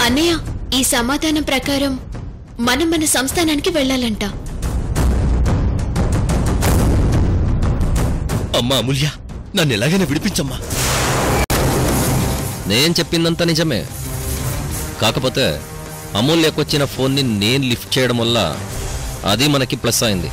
అన్నయ్య ఈ సమాధానం ప్రకారం మనం మన సంస్థానానికి వెళ్ళాలంట అమ్మా అమూల్య నన్ను ఎలాగైనా విడిపించమ్మా నేను చెప్పిందంతా నిజమే కాకపోతే అమూల్యకొచ్చిన ఫోన్ని నేను లిఫ్ట్ చేయడం వల్ల అది మనకి ప్లస్ అయింది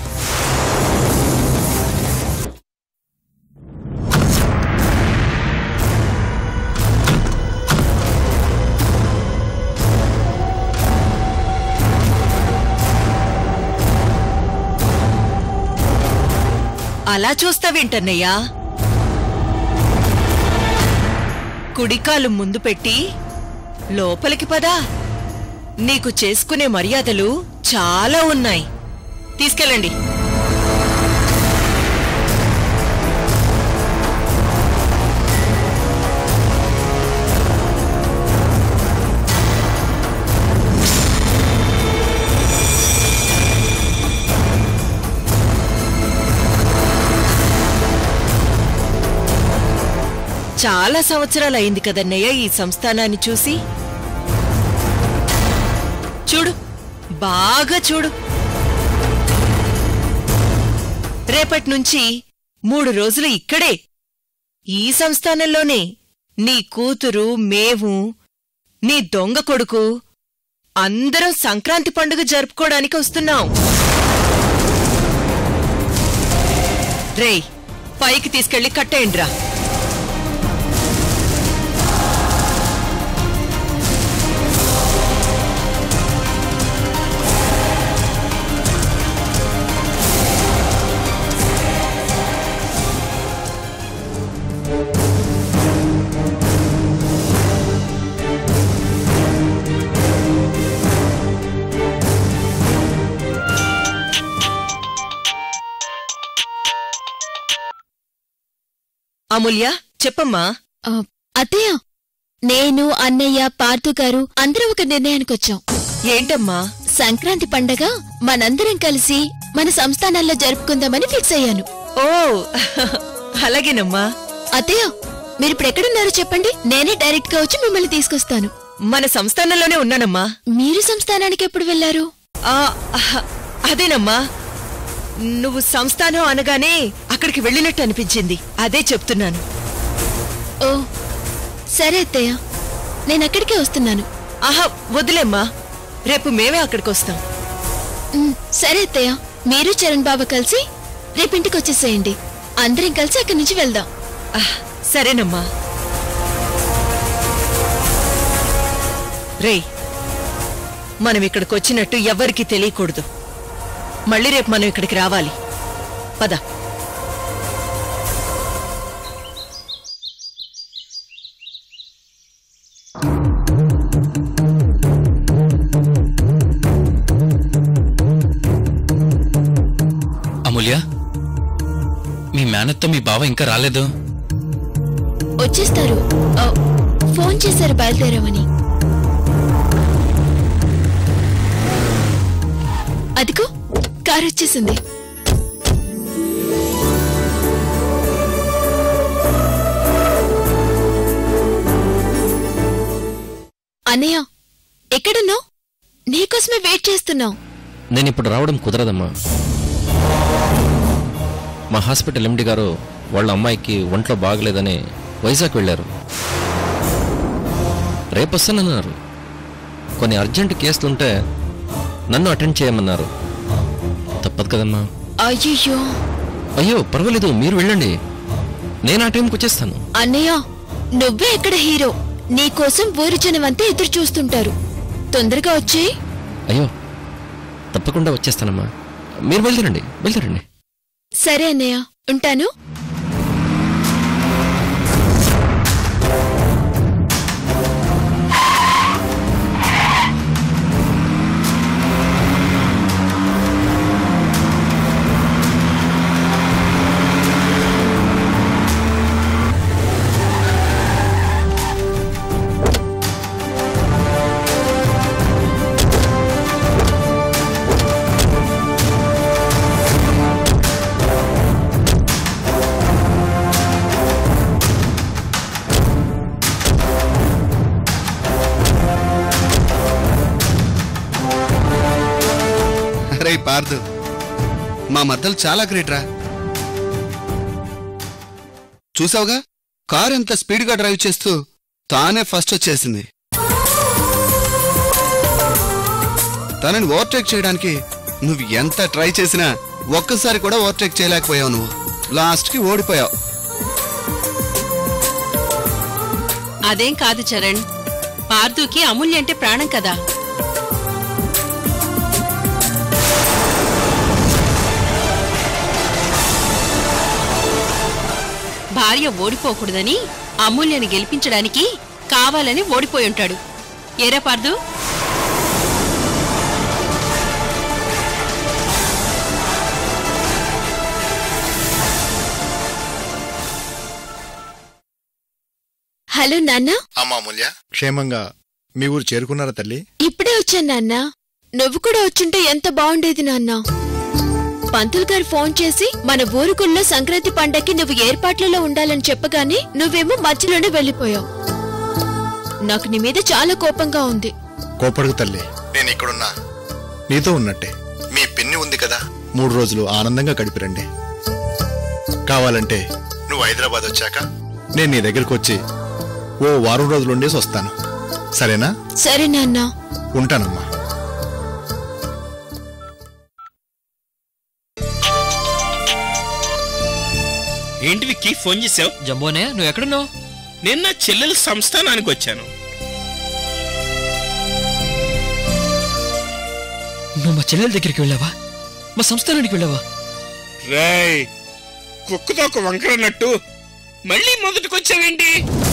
అలా చూస్తావేంటన్నయ్యా కుడికాలు ముందు పెట్టి లోపలికి పదా నీకు చేసుకునే మర్యాదలు చాలా ఉన్నాయి తీసుకెళ్ళండి చాలా సంవత్సరాలయింది కదన్నయ్య ఈ సంస్థానాన్ని చూసి చూడు బాగా చూడు రేపటి నుంచి మూడు రోజులు ఇక్కడే ఈ సంస్థానంలోనే నీ కూతురు మేవు నీ దొంగ కొడుకు అందరం సంక్రాంతి పండుగ జరుపుకోవడానికి వస్తున్నాం రేయ్ పైకి తీసుకెళ్లి కట్టేయండిరా అమూల్య చెప్పమ్మా ఆ, అత్తయ్య నేను అన్నయ్య పార్థు గారు అందరం ఒక నిర్ణయానికి వచ్చాం ఏంటమ్మా సంక్రాంతి పండగ మనందరం కలిసి మన సంస్థానాల్లో జరుపుకుందామని ఫిక్స్ అయ్యాను ఓ అలాగేనమ్మా అత్తయ్య మీరు ఇప్పుడు ఎక్కడున్నారో చెప్పండి నేనే డైరెక్ట్ గా వచ్చి మిమ్మల్ని తీసుకొస్తాను మన సంస్థానంలోనే ఉన్నానమ్మా మీరు సంస్థానానికి ఎప్పుడు వెళ్లారు ఆ, అహ, అదేనమ్మా నువ్వు సంస్థానం అనగానే అక్కడికి వెళ్ళినట్టు అనిపించింది అదే చెప్తున్నాను ఓ సరే అత్తయ్య నేను అక్కడికే వస్తున్నాను ఆహా వదిలేమ్మా రేపు మేమే అక్కడికి వస్తాం ఉమ్, సరే అత్తయ్య మీరు చరణ్ బాబు కలిసి రేపింటికి వచ్చేసేయండి అందరం కలిసి అక్కడి నుంచి వెళ్దాం ఆహ్, సరేనమ్మా రేయ్ మనం ఇక్కడికి వచ్చినట్టు ఎవ్వరికీ తెలియకూడదు మళ్ళీ రేపు మనం ఇక్కడికి రావాలి పద అమూల్య మీ మేనత్తో మీ బావ ఇంకా రాలేదు వచ్చేస్తారు ఆ, ఫోన్ చేశారు బయలుదేరామని అదిగో కారు వచ్చేసింది అన్నయ్య ఎక్కడున్నావు నీకోసమే వెయిట్ చేస్తున్నావు నేను ఇప్పుడు రావడం కుదరదమ్మా మా హాస్పిటల్ ఎండి గారు వాళ్ళ అమ్మాయికి ఒంట్లో బాగలేదని వైజాగ్ వెళ్ళారు రేపు వస్తానన్నారు కొన్ని అర్జెంట్ కేసులుంటే నన్ను అటెండ్ చేయమన్నారు తప్పదు కదమ్మా అయ్యయ్యో అయ్యో పర్వాలేదు మీరు వెళ్ళండి నేను ఆ టైంకి వచ్చేస్తాను అన్నయ్య నువ్వే ఎక్కడ హీరో నీకోసం ఊరి జనమంతా ఎదురు చూస్తుంటారు తొందరగా వచ్చి అయ్యో తప్పకుండా వచ్చేస్తానమ్మా మీరు బయలుదేరండి బయలుదేరండి సరే అన్నయ్య ఉంటాను ఒరే పార్దు మా మద్దలు చాలా గ్రేట్ రా చూసావుగా కార్ ఎంత స్పీడ్గా డ్రైవ్ చేస్తూ తానే ఫస్ట్ వచ్చేసింది తనని ఓవర్టేక్ చేయడానికి నువ్వు ఎంత ట్రై చేసినా ఒక్కసారి కూడా ఓవర్టేక్ చేయలేకపోయావు నువ్వు లాస్ట్కి ఓడిపోయావు అదేం కాదు చరణ్ పార్దుకి అమూల్య అంటే ప్రాణం కదా భార్య ఓడిపోకూడదని అమూల్యని గెలిపించడానికి కావాలని ఓడిపోయి ఉంటాడు ఏరా పార్దు హలో నాన్న అమ్మా అమూల్య క్షేమంగా మీ ఊరు చేరుకున్నారా తల్లి ఇప్పుడే వచ్చాను నాన్న నువ్వు కూడా వచ్చుంటే ఎంత బాగుండేది నాన్న పంతులు గారు ఫోన్ చేసి మన ఊరుకుల్లో సంక్రాంతి పండక్కి నువ్వు ఏర్పాట్లలో ఉండాలని చెప్పగానే నువ్వేమో మధ్యలోనే వెళ్ళిపోయావు నాకు నీ మీద చాలా కోపంగా ఉంది కోపడుకు తల్లి నేను ఇక్కడున్నా నీతో ఉన్నట్టే మీ పిన్ని ఉంది కదా మూడు రోజులు ఆనందంగా గడిపిరండి కావాలంటే నువ్వు హైదరాబాద్ వచ్చాక నేను నీ దగ్గరికి వచ్చి ఓ వారం రోజులు ఉండేసి వస్తాను సరేనా సరే నాన్న ఉంటానమ్మా ఏంటి విక్కీ ఫోన్ చేసావు జంబోనే నువ్వు ఎక్కడున్నావు నేను నా చెల్లెల సంస్థానానికి వచ్చాను నువ్వు మా చెల్లెల దగ్గరికి వెళ్ళావా మా సంస్థానానికి వెళ్ళావా రేయ్ కుక్కతో ఒక వంకరన్నట్టు మళ్ళీ మొదటికొచ్చావేంటి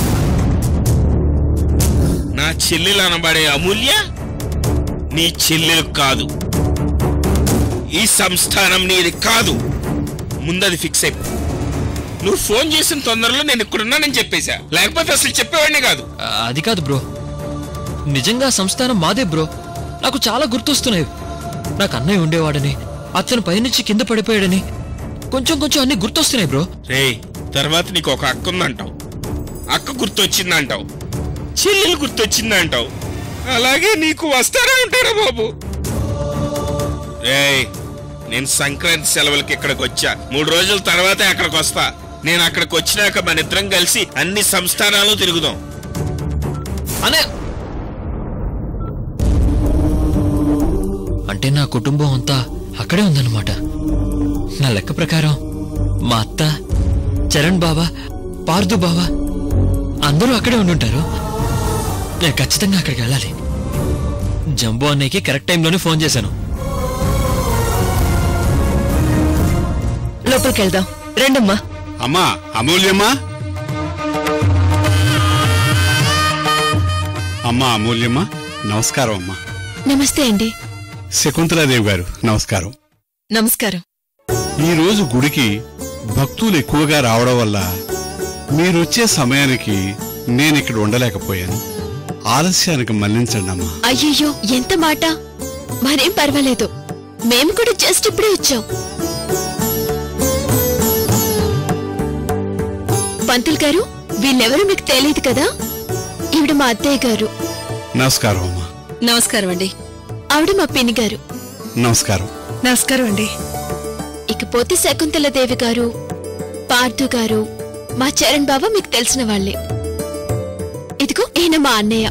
నా చెల్లెలు అనబడే అమూల్య నీ చెల్లెలు కాదు ఈ సంస్థానం నీది కాదు ముందది ఫిక్స్ అయిపో నువ్వు ఫోన్ చేసిన తొందరలో నేను ఇక్కడున్నానని చెప్పేశా లేకపోతే అసలు చెప్పేవాడిని కాదు ఆ, అది కాదు బ్రో నిజంగా ఆ సంస్థానం మాదే బ్రో నాకు చాలా గుర్తొస్తున్నాయి నాకు అన్నయ్య ఉండేవాడని అతను పైనుంచి కింద పడిపోయాడని కొంచెం కొంచెం అన్ని గుర్తొస్తున్నాయి బ్రో రేయ్ తర్వాత నీకు ఒక అక్క ఉందంటావు అక్క గుర్తొచ్చిందంటావు చెల్లెలు గుర్తొచ్చిందంటావు అలాగే నీకు వస్తారా ఉంటారా బాబు రేయ్ నేను సంక్రాంతి సెలవులకి ఇక్కడికి వచ్చా మూడు రోజుల తర్వాత అక్కడికి వస్తా నేను అక్కడికి వచ్చినాక మన ఇద్దరం కలిసి అన్ని సంస్థానాలు తిరుగుదాం అనే అంటే నా కుటుంబం అంతా అక్కడే ఉందన్నమాట నా లెక్క ప్రకారం మా అత్త చరణ్ బాబా పార్దు బాబా అందరూ అక్కడే ఉండుంటారు నేను ఖచ్చితంగా అక్కడికి వెళ్ళాలి జంబో అన్నయ్యకి కరెక్ట్ టైంలోనే ఫోన్ చేశాను లోపలికి వెళ్దాం రండమ్మా అమ్మా అమూల్యమ్మా అమ్మా అమూల్యమ్మ నమస్కారం అమ్మా నమస్తే అండి శకుంతలాదేవి గారు నమస్కారం నమస్కారం ఈ రోజు గుడికి భక్తులు ఎక్కువగా రావడం వల్ల మీరొచ్చే సమయానికి నేను ఇక్కడ ఉండలేకపోయాను ఆలస్యానికి మన్నించండి అమ్మా అయ్యయ్యో ఎంత మాట మరేం పర్వాలేదు మేము కూడా జస్ట్ ఇప్పుడే వచ్చాం పంతులు గారు వీళ్ళెవరూ మీకు తెలియదు కదా ఈవిడ మా అత్తయ్య గారు నమస్కారం అమ్మా నమస్కారం అండి ఆవిడ మా పిన్ని గారు నమస్కారం నమస్కారం అండి ఇకపోతే శకుంతల దేవి గారు పార్థు గారు మా చరణ్ బాబా మీకు తెలిసిన వాళ్ళే ఇదిగో ఈయన మా అన్నయ్య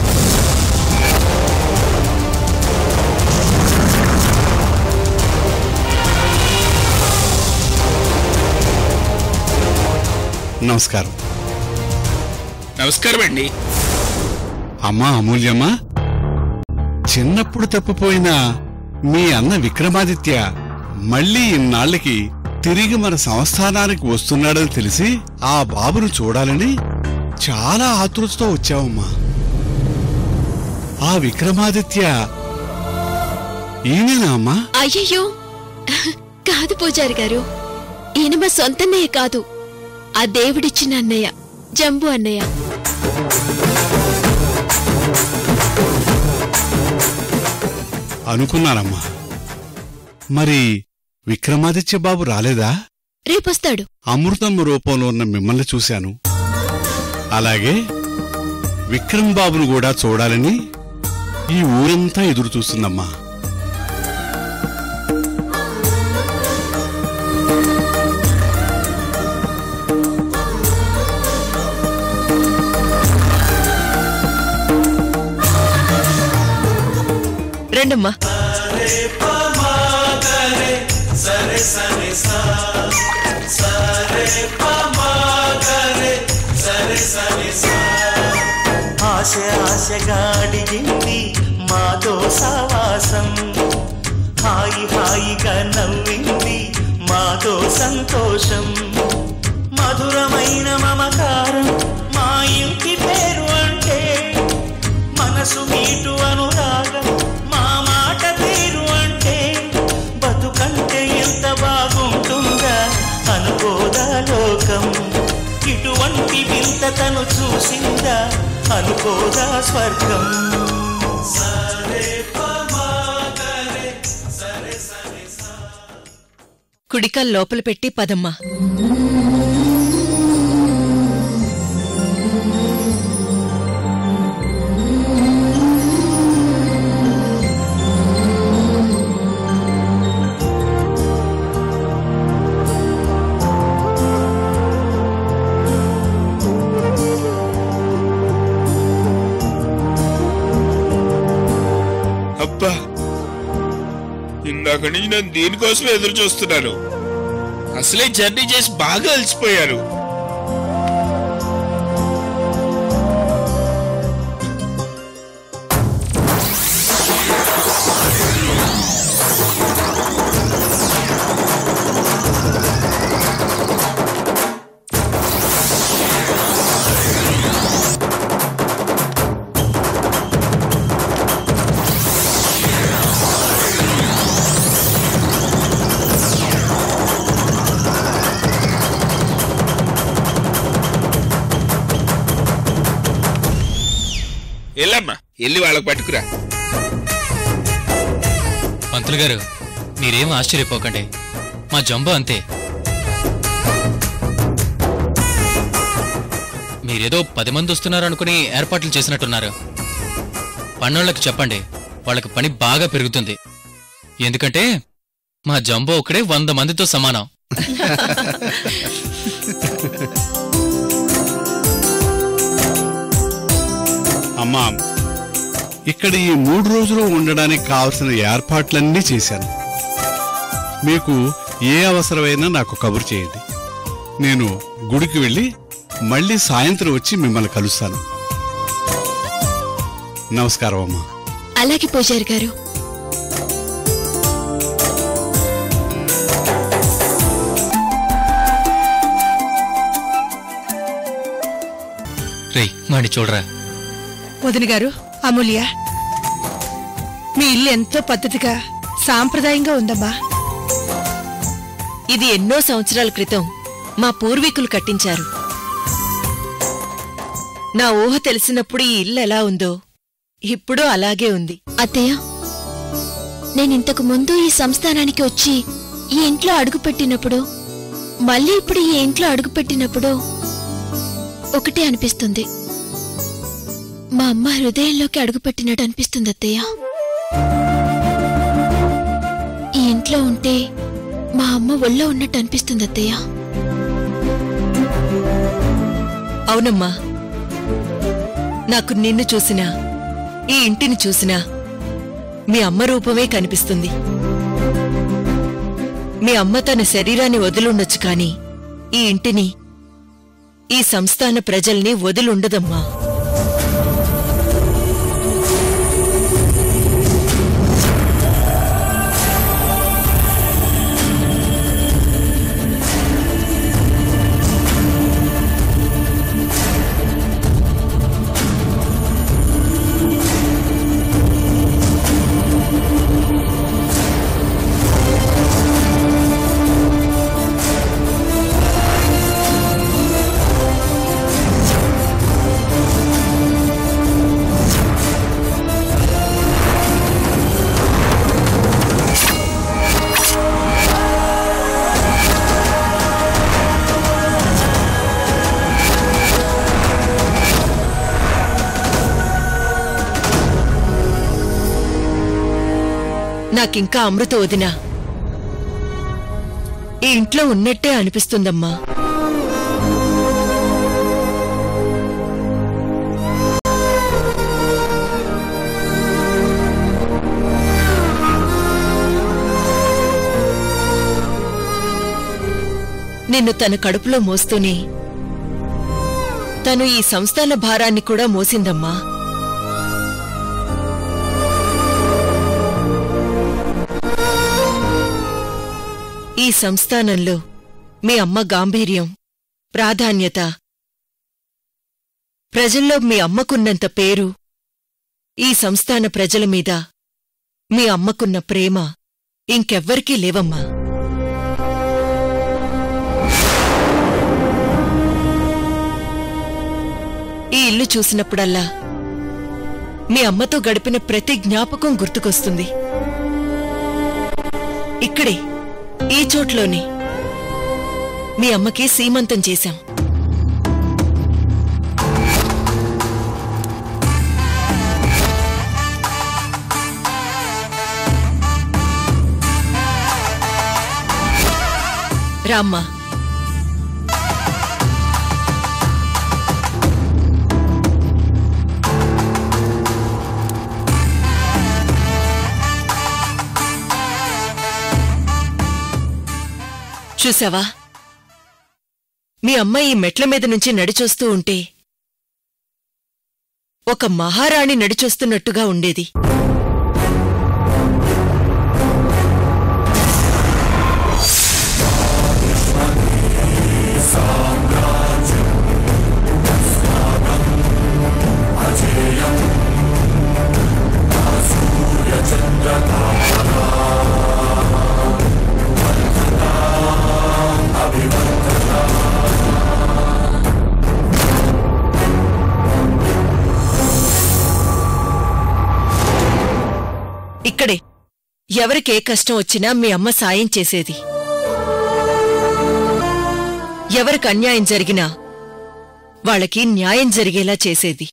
నమస్కారం నమస్కారం అండి అమ్మా అమూల్యమ్మ చిన్నప్పుడు తప్పిపోయిన మీ అన్న విక్రమాదిత్య మళ్ళీ ఇన్నాళ్ళకి తిరిగి మన సంస్థానానికి వస్తున్నాడని తెలిసి ఆ బాబును చూడాలని చాలా ఆతృతతో వచ్చావమ్మా ఆ విక్రమాదిత్య ఈయనేనా అమ్మా అయ్యయ్యో కాదు పూజారి గారు ఈయన మా సొంతన్నయ్య కాదు ఆ దేవుడిచ్చిన అన్నయ్య జంబు అన్నయ్య అనుకున్నానమ్మా మరి విక్రమాదిత్య బాబు రాలేదా రేపొస్తాడు అమృతం రూపంలో ఉన్న మిమ్మల్ని చూశాను అలాగే విక్రమ్ బాబును కూడా చూడాలని ఈ ఊరంతా ఎదురు చూస్తుందమ్మా రండమ్మా ఆశ ఆశగా అడిగింది మాతో సావాసం హాయి హాయిగా నవ్వింది మాతో సంతోషం మధురమైన మమకారం మా ఇంటి పేరు అంటే మనసు మీటు అనురాగం మా మాట తీరు అంటే బతుకంటే ఎంత బాగుంటుందా అనుకోదా లోకం ఇటువంటి వింత తను చూసిందా అనుకోదా స్వర్గం సరే పమాగరే సరే సరే సా కుడికాలు లోపల పెట్టి పదమ్మా అబ్బా ఇందాక నుంచి నేను దీనికోసం ఎదురు చూస్తున్నాను అసలే జర్నీ చేసి బాగా అలసిపోయాను వెళ్ళమ్మా వెళ్ళి వాళ్ళకి పట్టుకురా పంతులు గారు మీరేం ఆశ్చర్యపోకండి మా జంబో అంతే మీరేదో పది మంది వస్తున్నారు అనుకుని ఏర్పాట్లు చేసినట్టున్నారు పన్నోళ్ళకి చెప్పండి వాళ్ళకి పని బాగా పెరుగుతుంది ఎందుకంటే మా జంబో ఒకడే వంద మందితో సమానం అమ్మా ఇక్కడ ఈ మూడు రోజులు ఉండడానికి కావలసిన ఏర్పాట్లన్నీ చేశాను మీకు ఏ అవసరమైనా నాకు కబురు చేయండి నేను గుడికి వెళ్ళి మళ్ళీ సాయంత్రం వచ్చి మిమ్మల్ని కలుస్తాను నమస్కారం అమ్మా అలాగే పూజారి గారు రేయ్ వాణ్ణి చూడరా వదిన గారు అమూల్య మీ ఇల్లు ఎంతో పద్ధతిగా సాంప్రదాయంగా ఉందమ్మా ఇది ఎన్నో సంవత్సరాల క్రితం మా పూర్వీకులు కట్టించారు నా ఊహ తెలిసినప్పుడు ఈ ఇల్లు ఎలా ఉందో ఇప్పుడు అలాగే ఉంది అత్తయ్య నేనింతకు ముందు ఈ సంస్థానానికి వచ్చి ఈ ఇంట్లో అడుగుపెట్టినప్పుడు మళ్ళీ ఇప్పుడు ఈ ఇంట్లో అడుగుపెట్టినప్పుడు ఒకటే అనిపిస్తుంది మా అమ్మ హృదయంలోకి అడుగుపెట్టినట్టు అనిపిస్తుంది అత్తయ్య ఈ ఇంట్లో ఉంటే మా అమ్మ ఒళ్ళో ఉన్నట్టు అనిపిస్తుంది అత్తయ్య అవునమ్మా నాకు నిన్ను చూసినా ఈ ఇంటిని చూసినా మీ అమ్మ రూపమే కనిపిస్తుంది మీ అమ్మ తన శరీరాన్ని వదిలుండొచ్చు కాని ఈ ఇంటిని ఈ సంస్థాన ప్రజల్ని వదిలుండదమ్మా నాకింకా అమృత వదినా ఈ ఇంట్లో ఉన్నట్టే అనిపిస్తుందమ్మా నిన్ను తన కడుపులో మోస్తూనే తను ఈ సంస్థాన భారాన్ని కూడా మోసిందమ్మా ఈ సంస్థానంలో మీ అమ్మ గాంభీర్యం ప్రాధాన్యత ప్రజల్లో మీ అమ్మకున్నంత పేరు ఈ సంస్థాన ప్రజల మీద మీ అమ్మకున్న ప్రేమ ఇంకెవ్వరికీ లేవమ్మా ఈ ఇల్లు చూసినప్పుడల్లా మీ అమ్మతో గడిపిన ప్రతి జ్ఞాపకం గుర్తుకొస్తుంది ఇక్కడే ఈ చోట్లోనే మీ అమ్మకి సీమంతం చేశాం రామ్మా చూసావా మీ అమ్మ ఈ మెట్ల మీద నుంచి నడిచొస్తూ ఉంటే ఒక మహారాణి నడిచొస్తున్నట్టుగా ఉండేది ఇక్కడే ఎవరికే కష్టం వచ్చినా మీ అమ్మ సాయం చేసేది ఎవరికి అన్యాయం జరిగినా వాళ్ళకి న్యాయం జరిగేలా చేసేది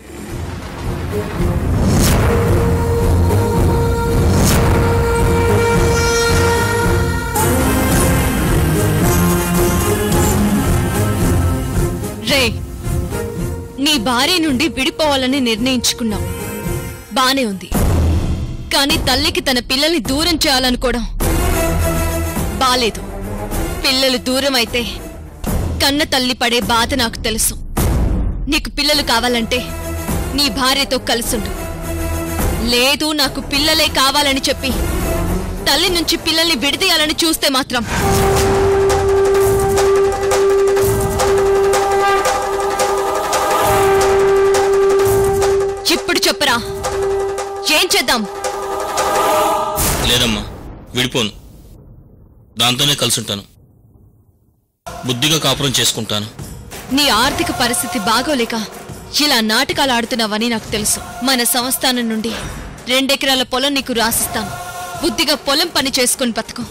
రే నీ భార్య నుండి విడిపోవాలని నిర్ణయించుకున్నావు బానే ఉంది కానీ తల్లికి తన పిల్లల్ని దూరం చేయాలనుకోవడం బాలేదు పిల్లలు దూరం అయితే కన్న తల్లి పడే బాధ నాకు తెలుసు నీకు పిల్లలు కావాలంటే నీ భార్యతో కలిసుండు లేదు నాకు పిల్లలే కావాలని చెప్పి తల్లి నుంచి పిల్లల్ని విడదీయాలని చూస్తే మాత్రం ఇప్పుడు చెప్పరా ఏం చేద్దాం లేదమ్మా విడిపోను దాంతోనే కలిసుంటాను బుద్ధిగా కాపురం చేసుకుంటాను నీ ఆర్థిక పరిస్థితి బాగోలేక ఇలా నాటకాలు ఆడుతున్నావని నాకు తెలుసు మన సంస్థానం నుండి రెండెకరాల పొలం నీకు రాసిస్తాను బుద్ధిగా పొలం పని చేసుకుని బతుకు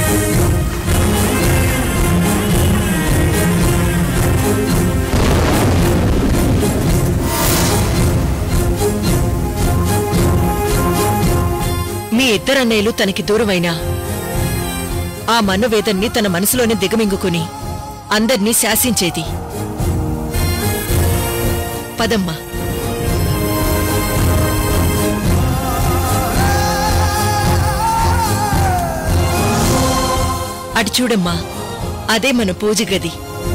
మీ ఇద్దరన్నయ్యలు తనకి దూరమైనా ఆ మనోవేదన్ని తన మనసులోనే దిగమింగుకుని అందర్నీ శాసించేది పదమ్మా అటు చూడమ్మా అదే మన పూజ గది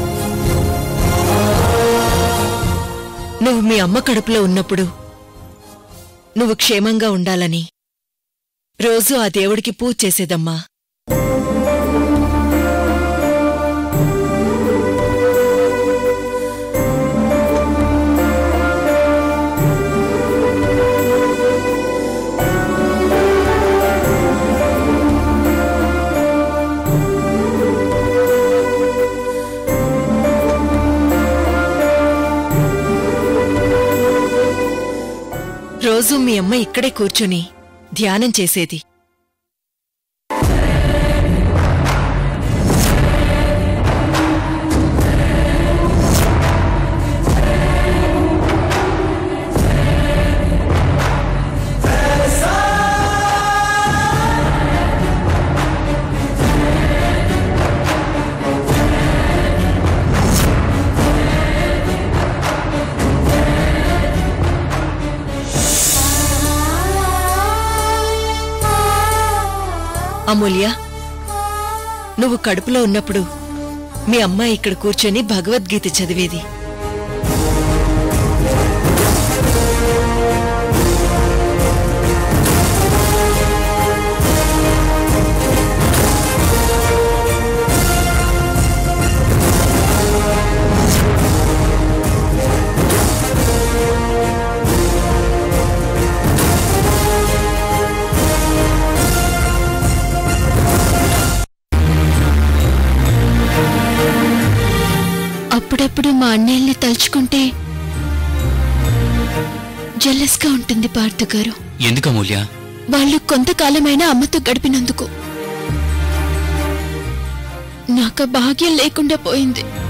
నువ్వు మీ అమ్మ కడుపులో ఉన్నప్పుడు నువ్వు క్షేమంగా ఉండాలని రోజూ ఆ దేవుడికి పూజ చేసేదమ్మా రోజూ మీ అమ్మ ఇక్కడే కూర్చుని ధ్యానం చేసేది అమూల్య నువ్వు కడుపులో ఉన్నప్పుడు మీ అమ్మాయి ఇక్కడ కూర్చొని భగవద్గీత చదివేది అప్పుడప్పుడు మా అన్నయ్యల్ని తలుచుకుంటే జెల్లస్ గా ఉంటుంది పార్థు గారు ఎందుకు అమూల్య వాళ్ళు కొంతకాలమైనా అమ్మతో గడిపినందుకు నాకు ఆ భాగ్యం లేకుండా పోయింది